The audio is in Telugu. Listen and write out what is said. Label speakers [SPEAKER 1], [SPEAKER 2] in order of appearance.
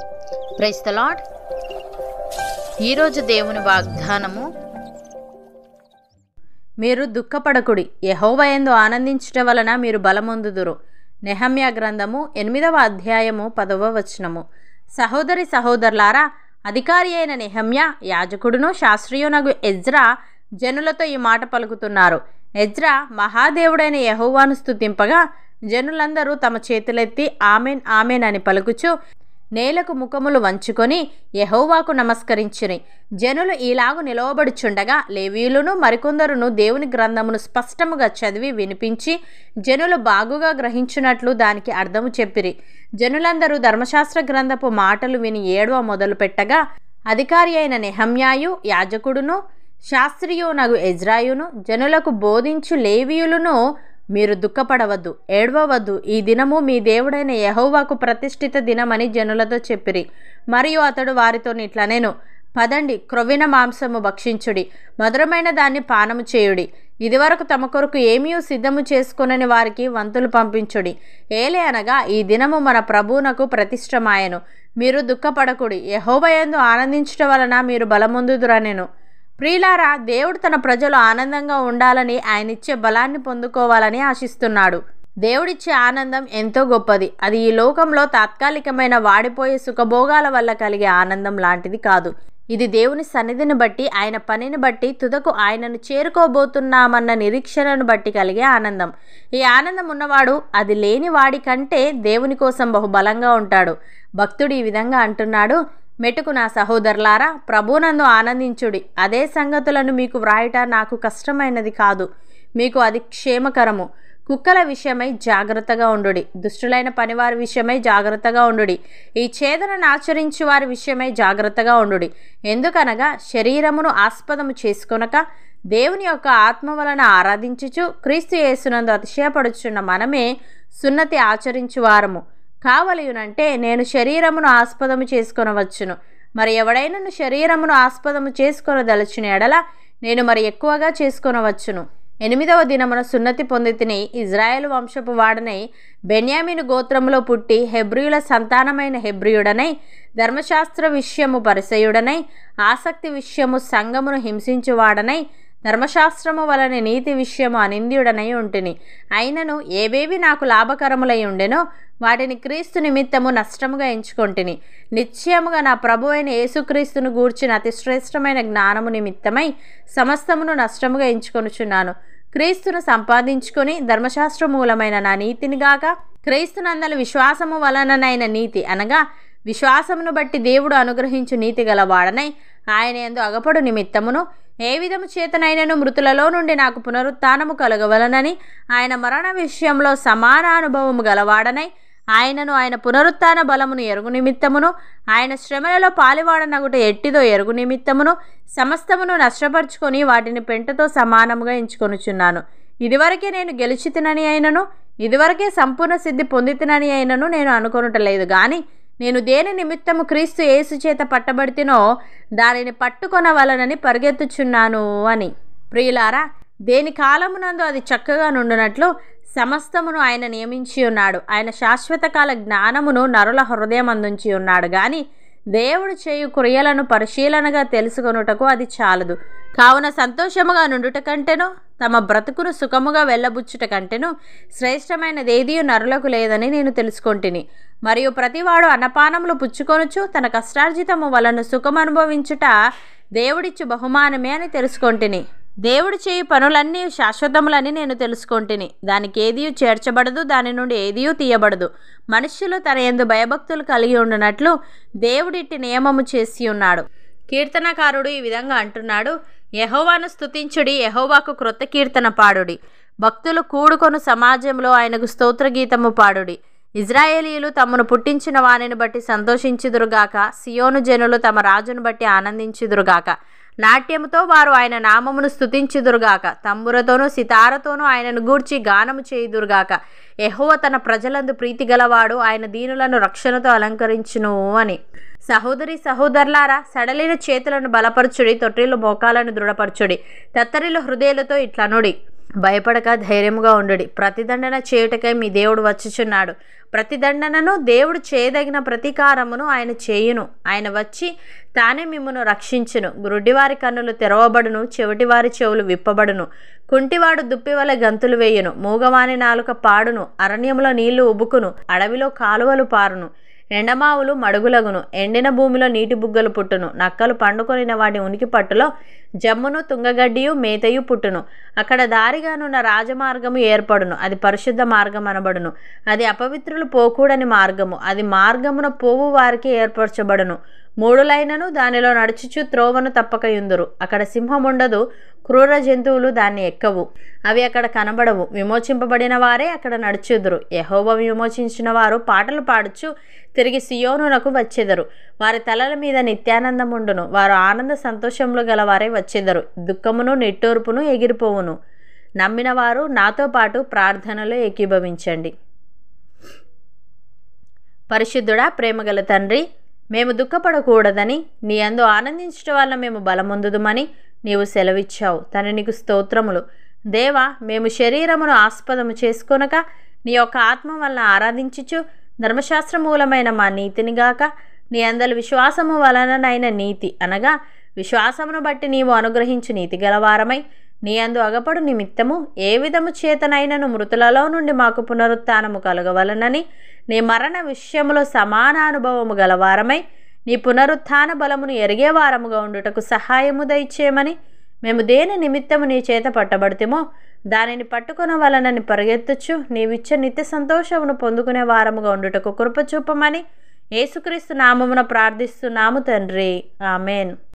[SPEAKER 1] ప్రైస్ ద లాడ్ ఈరోజు దేవుని వాగ్దానము మీరు దుఃఖపడకుడి యహోవయందు ఆనందించటం వలన మీరు బలమొందుదురు నెహమ్య గ్రంథము ఎనిమిదవ అధ్యాయము పదవ వచనము సహోదరి సహోదరులారా అధికారి అయిన నెహమ్య యాజకుడును శాస్త్రీయునగు ఎజ్రా జనులతో ఈ మాట పలుకుతున్నారు ఎజ్రా మహాదేవుడైన యహోవాను స్తుతింపగా జనులందరూ తమ చేతులెత్తి ఆమెన్ ఆమెన్ అని పలుకుచు నేలకు ముఖములు వంచుకొని యహోవాకు నమస్కరించిరి జనులు ఈలాగు నిలవబడుచుండగా లేవీయులను మరికొందరును దేవుని గ్రంథమును స్పష్టముగా చదివి వినిపించి జనులు బాగుగా గ్రహించినట్లు దానికి అర్థము చెప్పిరి జనులందరూ ధర్మశాస్త్ర గ్రంథపు మాటలు విని ఏడవ మొదలు పెట్టగా అధికారి అయిన నెహమ్యాయు యాజకుడును శాస్త్రియు నగు ఎజ్రాయును జనులకు బోధించు లేవీయులను మీరు దుఃఖపడవద్దు ఏడవవద్దు ఈ దినము మీ దేవుడైన యహోవాకు ప్రతిష్ఠిత దినమని జనులతో చెప్పిరి మరియు అతడు వారితో ఇట్లనేను పదండి క్రొవ్విన మాంసము భక్షించుడి మధురమైన దాన్ని పానము చేయుడి ఇదివరకు తమ కొరకు ఏమీ సిద్ధము చేసుకొనని వారికి వంతులు పంపించుడి ఏలే అనగా ఈ దినము మన ప్రభువునకు ప్రతిష్టమాయను మీరు దుఃఖపడకుడి యహోవయందు ఆనందించటం వలన మీరు బలమొందుదురనెను ప్రియులారా దేవుడు తన ప్రజలు ఆనందంగా ఉండాలని ఆయన ఇచ్చే బలాన్ని పొందుకోవాలని ఆశిస్తున్నాడు దేవుడిచ్చే ఆనందం ఎంతో గొప్పది అది ఈ లోకంలో తాత్కాలికమైన వాడిపోయే సుఖభోగాల వల్ల కలిగే ఆనందం లాంటిది కాదు ఇది దేవుని సన్నిధిని బట్టి ఆయన పనిని బట్టి తుదకు ఆయనను చేరుకోబోతున్నామన్న నిరీక్షణను బట్టి కలిగే ఆనందం ఈ ఆనందం ఉన్నవాడు అది లేని వాడి కంటే దేవుని కోసం బహుబలంగా ఉంటాడు భక్తుడు ఈ విధంగా అంటున్నాడు మెటుకు నా సహోదరులారా ప్రభునందు ఆనందించుడి అదే సంగతులను మీకు వ్రాయట నాకు కష్టమైనది కాదు మీకు అది క్షేమకరము కుక్కల విషయమై జాగ్రత్తగా ఉండుడి దుష్టులైన పనివారి విషయమై జాగ్రత్తగా ఉండుడి ఈ ఛేదనను ఆచరించి వారి విషయమై జాగ్రత్తగా ఉండుడి ఎందుకనగా శరీరమును ఆస్పదము చేసుకొనక దేవుని యొక్క ఆత్మ వలన ఆరాధించుచు క్రీస్తు యేసునందు అతిశయపడుచున్న మనమే సున్నతి ఆచరించు వారము కావలియునంటే నేను శరీరమును ఆస్పదము చేసుకొనవచ్చును మరి ఎవడైనను శరీరమును ఆస్పదము చేసుకొనదలచిన ఎడల నేను మరి ఎక్కువగా చేసుకొనవచ్చును ఎనిమిదవ దినమున సున్నతి పొంది తిని ఇజ్రాయెల్ వంశపు వాడనై బెన్యామిను గోత్రములో పుట్టి హెబ్రియుల సంతానమైన హెబ్రియుడనై ధర్మశాస్త్ర విషయము పరిసయుడనై ఆసక్తి విషయము సంగమును హింసించువాడనై ధర్మశాస్త్రము వలన నీతి విషయము అనింద్యుడనై ఉంటిని అయినను ఏవేవి నాకు లాభకరములై ఉండెనో వాటిని క్రీస్తు నిమిత్తము నష్టముగా ఎంచుకొంటిని నిశ్చయముగా నా ప్రభు అయిన యేసుక్రీస్తును గూర్చిన అతి శ్రేష్టమైన జ్ఞానము నిమిత్తమై సమస్తమును నష్టముగా ఎంచుకొనుచున్నాను క్రీస్తును సంపాదించుకొని ధర్మశాస్త్ర మూలమైన నా నీతిని గాక క్రీస్తునందల విశ్వాసము వలననైన నీతి అనగా విశ్వాసమును బట్టి దేవుడు అనుగ్రహించు నీతి గలవాడనై ఆయన ఎందు అగపడు నిమిత్తమును ఏ విధము చేతనైనను మృతులలో నుండి నాకు పునరుత్నము కలగవలనని ఆయన మరణ విషయంలో సమాన అనుభవము గలవాడనై ఆయనను ఆయన పునరుత్న బలమును ఎరుగు నిమిత్తమును ఆయన శ్రమలలో పాలివాడనగుట ఎట్టిదో ఎరుగు నిమిత్తమును సమస్తమును నష్టపరుచుకొని వాటిని పెంటతో సమానముగా ఎంచుకొనుచున్నాను ఇదివరకే నేను గెలిచితినని అయినను ఇదివరకే సంపూర్ణ సిద్ధి పొందితినని అయినను నేను అనుకొనుటలేదు కానీ నేను దేని నిమిత్తము క్రీస్తు యేసు చేత పట్టబడితినో దానిని పట్టుకొనవలనని పరిగెత్తుచున్నాను అని ప్రియులారా దేని కాలమునందు అది చక్కగా నుండునట్లు సమస్తమును ఆయన నియమించి ఉన్నాడు ఆయన శాశ్వత కాల జ్ఞానమును నరుల హృదయం అందించి ఉన్నాడు కానీ దేవుడు చేయు క్రియలను పరిశీలనగా తెలుసుకొనుటకు అది చాలదు కావున సంతోషముగా నుండుట కంటేను తమ బ్రతుకును సుఖముగా వెళ్ళబుచ్చుట కంటేను శ్రేష్టమైనదేదీ నరులకు లేదని నేను తెలుసుకొంటిని మరియు ప్రతివాడు అన్నపానములు పుచ్చుకొనుచు తన కష్టార్జితము వలన సుఖమనుభవించుట దేవుడిచ్చు బహుమానమే అని తెలుసుకొంటిని దేవుడు చేయు పనులన్నీ శాశ్వతములని నేను తెలుసుకొంటిని దానికి ఏదీ చేర్చబడదు దాని నుండి ఏదీ తీయబడదు మనుష్యులు తన ఎందు భయభక్తులు కలిగి ఉండునట్లు దేవుడిట్టి నియమము చేసి ఉన్నాడు కీర్తనకారుడు ఈ విధంగా అంటున్నాడు యహోవాను స్తుతించుడి యహోవాకు క్రొత్త కీర్తన పాడుడి భక్తులు కూడుకొను సమాజంలో ఆయనకు స్తోత్ర గీతము పాడుడి ఇజ్రాయేలీయులు తమను పుట్టించిన వానిని బట్టి సంతోషించుదురుగాక సియోను జనులు తమ రాజును బట్టి ఆనందించుదురుగాక నాట్యముతో వారు ఆయన నామమును స్తుతించుదురుగాక తంబురతోనూ సితారతోనూ ఆయనను గూర్చి గానము చేయుదురుగాక యెహోవ తన ప్రజలందు ప్రీతి గలవాడు ఆయన దీనులను రక్షణతో అలంకరించును అని సహోదరి సహోదరులారా సడలిన చేతులను బలపరచుడి తొట్టిలు మోకాలను దృఢపరచుడి తత్తరిలు హృదయాలతో ఇట్లనుడి భయపడక ధైర్యముగా ఉండుడి ప్రతిదండన చేయుటకై మీ దేవుడు వచ్చుచున్నాడు ప్రతిదండనను దేవుడు చేయదగిన ప్రతీకారమును ఆయన చేయును ఆయన వచ్చి తానే మిమ్మును రక్షించును గురుడివారి కన్నులు తెరవబడును చెవిటివారి చెవులు విప్పబడును కుంటివాడు దుప్పివల గంతులు వేయును మూగవాని నాలుక పాడును అరణ్యములో నీళ్లు ఉబుకును అడవిలో కాలువలు పారును ఎండమావులు మడుగులగును ఎండిన భూమిలో నీటి బుగ్గలు పుట్టును నక్కలు పండుకొనిన వాటి ఉనికి పట్టులో జమ్మును తుంగగడ్డియు మేతయు పుట్టును అక్కడ దారిగానున్న రాజమార్గము ఏర్పడును అది పరిశుద్ధ మార్గం అనబడును అది అపవిత్రులు పోకూడని మార్గము అది మార్గమున పోవు వారికి ఏర్పరచబడును మూడులైనను దానిలో నడుచుచు త్రోవను తప్పకయుందురు అక్కడ సింహముండదు క్రూర జంతువులు దాన్ని ఎక్కవు అవి అక్కడ కనబడవు విమోచింపబడిన వారే అక్కడ నడుచుదురు యహోవ విమోచించిన వారు పాటలు పాడుచు తిరిగి సియోనునకు వచ్చెదరు వారి తలల మీద నిత్యానందముండును వారు ఆనంద సంతోషములు గలవారే వచ్చెదరు దుఃఖమును నిట్టూర్పును ఎగిరిపోవును నమ్మిన వారు నాతో పాటు ప్రార్థనలో ఏకీభవించండి పరిశుద్ధుడా ప్రేమగల తండ్రి మేము దుఃఖపడకూడదని నీ అందు ఆనందించడం వల్ల మేము బలమొందుదుమని నీవు సెలవిచ్చావు తను నీకు స్తోత్రములు దేవా మేము శరీరమును ఆస్పదము చేసుకొనక నీ యొక్క ఆత్మ వలన ఆరాధించుచు ధర్మశాస్త్ర మూలమైన మా నీతిని గాక నీ అందరి విశ్వాసము వలననైన నీతి అనగా విశ్వాసమును బట్టి నీవు అనుగ్రహించు నీతి గలవారమై నీ అందు అగపడు నిమిత్తము ఏ విధము చేతనైనను మృతులలో నుండి మాకు పునరుత్నము కలగవలనని నీ మరణ విషయములో సమాన అనుభవము గలవారమై నీ పునరుత్థాన బలమును ఎరిగే వారముగా ఉండుటకు సహాయము దయచేయమని మేము దేని నిమిత్తము నీ చేత పట్టబడితేమో దానిని పట్టుకున్న వలనని పరిగెత్తుచు నీవిచ్చే నిత్య సంతోషమును పొందుకునే వారముగా ఉండుటకు కృప చూపమని యేసుక్రీస్తు నామమున ప్రార్థిస్తున్నాము తండ్రి ఆమెన్